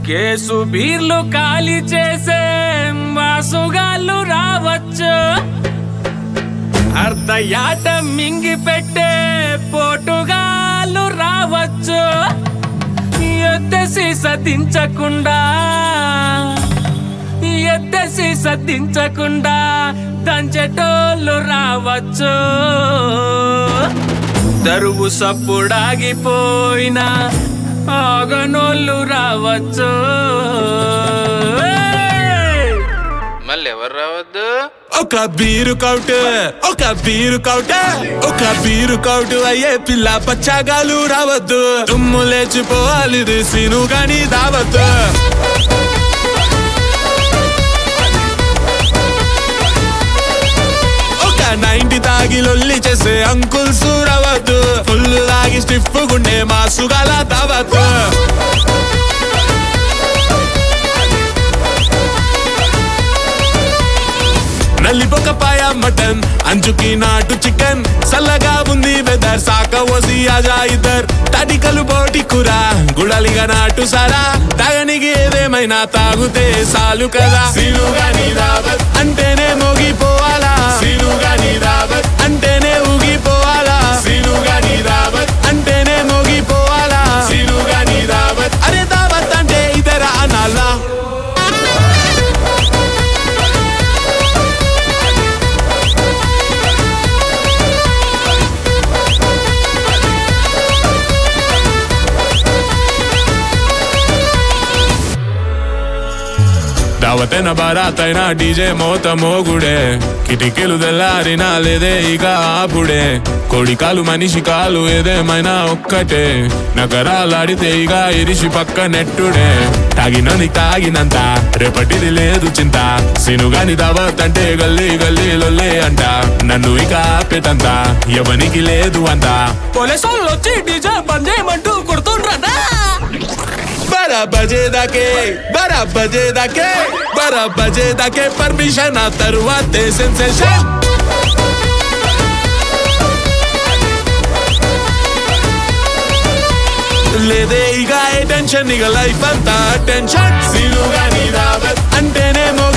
case బీర్లు ఖాళీ చేసే వాసుగాళ్ళు రావచ్చు అర్ధయాట మింగి పెట్టే పోటుగాళ్ళు రావచ్చు ఎత్తసి సతించకుండా ఎత్తసి సతించకుండా దంచెటోళ్ళు రావచ్చు దరువు సప్పుడాగిపోయిన ఆగనోళ్ళు రావచ్చు మళ్ళీ ఎవరు రావద్దు ఒక బీరు కౌట్ ఒక బీరు కౌట్ ఒక బీరు కౌట్ అయ్యే పిల్ల పచ్చగాలు రావద్దు తుమ్ము లేచిపోవాలి ఇది సీను గాని దావద్దు ఒక నైన్టీ తాగి లొల్లి చేసే అంకుల్స్ రావద్దు ఫుల్ తాగి స్టిఫ్ గుండే మాసుగాల దావద్దు నల్లిపొక పాయ మటన్ అంచుకి నాటు చికెన్ సల్లగా ఉంది వెదర్ సాక ఓసి ఆజా ఇద్దర్ తడికలు బోటి కూర గుడలిగా నాటు సారా తాగనికి ఏదేమైనా తాగుతే సాలు కదా సీనుగా నీ రావత్ అంటేనే మోగిపోవాలా సీనుగా నీ రావత్ అంటేనే ఊగిపోవాలా సీనుగా నీ రావత్ అంటేనే మోగిపోవాలా సీనుగా నీ రావత్ అరే దావత్ అంటే ఇతర అనాలా దావతైన బారాతైన డీజే మోత మోగుడే కిటికీలు తెల్లారినా లేదే ఇక ఆపుడే కోడి కాలు మనిషి కాలు ఏదేమైనా ఒక్కటే నగరాలాడితే ఇక ఇరిసి పక్క నెట్టుడే తాగినని తాగినంత రేపటిది లేదు చింత సినుగాని దావత్ అంటే గల్లీ గల్లీ లొల్లే అంట నన్ను ఇక ఆపేటంత ఎవనికి లేదు అంత పోలీసు వాళ్ళు వచ్చి డీజే బంద్ చేయమంటూ కొడుతుండ్రదా బరా బజే దాకే బరా బజే దాకే బరా బజే దాకే పర్మిషన్ ఆ తరువాతే సెన్సేషన్ లేదే ఇక ఏ టెన్షన్ ఇక లైఫ్ అంతా టెన్షన్ సీనుగా నీ రావత్ అంటేనే మోగి